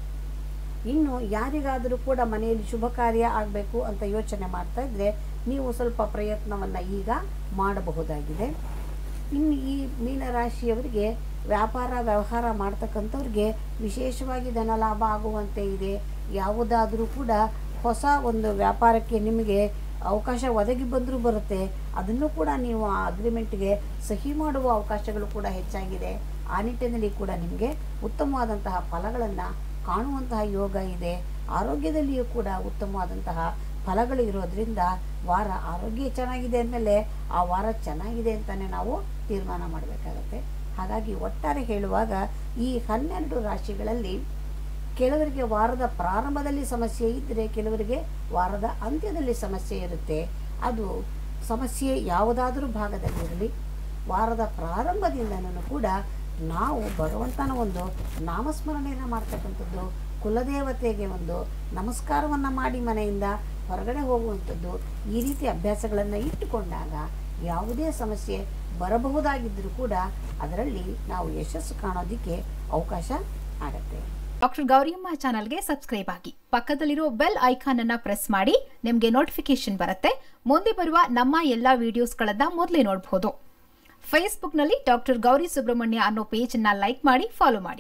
[SPEAKER 1] ಇನ್ನು ಯಾರಿಗಾದರೂ ಕೂಡ ಮನೆಯಲ್ಲಿ ಶುಭ ಕಾರ್ಯ ಆಗಬೇಕು ಅಂತ ಯೋಚನೆ ಮಾಡ್ತಾ ಇದ್ದರೆ ನೀವು ಸ್ವಲ್ಪ ಪ್ರಯತ್ನವನ್ನು ಈಗ ಮಾಡಬಹುದಾಗಿದೆ ಇನ್ನು ಈ ಮೀನರಾಶಿಯವರಿಗೆ ವ್ಯಾಪಾರ ವ್ಯವಹಾರ ಮಾಡ್ತಕ್ಕಂಥವ್ರಿಗೆ ವಿಶೇಷವಾಗಿ ಧನಲಾಭ ಆಗುವಂತೆ ಇದೆ ಯಾವುದಾದರೂ ಕೂಡ ಹೊಸ ಒಂದು ವ್ಯಾಪಾರಕ್ಕೆ ನಿಮಗೆ ಅವಕಾಶ ಒದಗಿ ಬಂದರೂ ಬರುತ್ತೆ ಅದನ್ನು ಕೂಡ ನೀವು ಆ ಅಗ್ರಿಮೆಂಟ್ಗೆ ಸಹಿ ಮಾಡುವ ಅವಕಾಶಗಳು ಕೂಡ ಹೆಚ್ಚಾಗಿದೆ ಆ ನಿಟ್ಟಿನಲ್ಲಿ ಕೂಡ ನಿಮಗೆ ಉತ್ತಮವಾದಂತಹ ಫಲಗಳನ್ನು ಕಾಣುವಂತಹ ಯೋಗ ಇದೆ ಆರೋಗ್ಯದಲ್ಲಿಯೂ ಕೂಡ ಉತ್ತಮವಾದಂತಹ ಫಲಗಳು ಇರೋದ್ರಿಂದ ವಾರ ಆರೋಗ್ಯ ಚೆನ್ನಾಗಿದೆ ಅಂದಮೇಲೆ ಆ ವಾರ ಚೆನ್ನಾಗಿದೆ ಅಂತಲೇ ನಾವು ತೀರ್ಮಾನ ಮಾಡಬೇಕಾಗತ್ತೆ ಹಾಗಾಗಿ ಒಟ್ಟಾರೆ ಹೇಳುವಾಗ ಈ ಹನ್ನೆರಡು ರಾಶಿಗಳಲ್ಲಿ ಕೆಲವರಿಗೆ ವಾರದ ಪ್ರಾರಂಭದಲ್ಲಿ ಸಮಸ್ಯೆ ಇದ್ದರೆ ಕೆಲವರಿಗೆ ವಾರದ ಅಂತ್ಯದಲ್ಲಿ ಸಮಸ್ಯೆ ಇರುತ್ತೆ ಅದು ಸಮಸ್ಯೆ ಯಾವುದಾದರೂ ಭಾಗದಲ್ಲಿರಲಿ ವಾರದ ಪ್ರಾರಂಭದಿಂದನೂ ಕೂಡ ನಾವು ಭಗವಂತನ ಒಂದು ನಾಮಸ್ಮರಣೆಯನ್ನು ಮಾಡ್ತಕ್ಕಂಥದ್ದು ಕುಲದೇವತೆಗೆ ಒಂದು ನಮಸ್ಕಾರವನ್ನು ಮಾಡಿ ಮನೆಯಿಂದ ಹೊರಗಡೆ ಹೋಗುವಂಥದ್ದು ಈ ರೀತಿ ಅಭ್ಯಾಸಗಳನ್ನು ಇಟ್ಟುಕೊಂಡಾಗ ಯಾವುದೇ ಸಮಸ್ಯೆ ಬರಬಹುದಾಗಿದ್ದರೂ ಕೂಡ ಅದರಲ್ಲಿ ನಾವು ಯಶಸ್ಸು ಕಾಣೋದಕ್ಕೆ ಅವಕಾಶ ಆಗತ್ತೆ
[SPEAKER 2] ಡಾಕ್ಟರ್ ಗೌರಿಯಮ್ಮ ಚಾನಲ್ಗೆ ಸಬ್ಸ್ಕ್ರೈಬ್ ಆಗಿ ಪಕ್ಕದಲ್ಲಿರೋ ಬೆಲ್ ಐಕಾನ್ ಅನ್ನ ಪ್ರೆಸ್ ಮಾಡಿ ನಿಮಗೆ ನೋಟಿಫಿಕೇಶನ್ ಬರುತ್ತೆ ಮುಂದೆ ಬರುವ ನಮ್ಮ ಎಲ್ಲಾ ವಿಡಿಯೋಸ್ಗಳನ್ನ ಮೊದಲೇ ನೋಡಬಹುದು ಫೇಸ್ಬುಕ್ನಲ್ಲಿ ಡಾಕ್ಟರ್ ಗೌರಿ ಸುಬ್ರಹ್ಮಣ್ಯ ಅನ್ನೋ ಪೇಜ್ ಅನ್ನ ಲೈಕ್ ಮಾಡಿ ಫಾಲೋ ಮಾಡಿ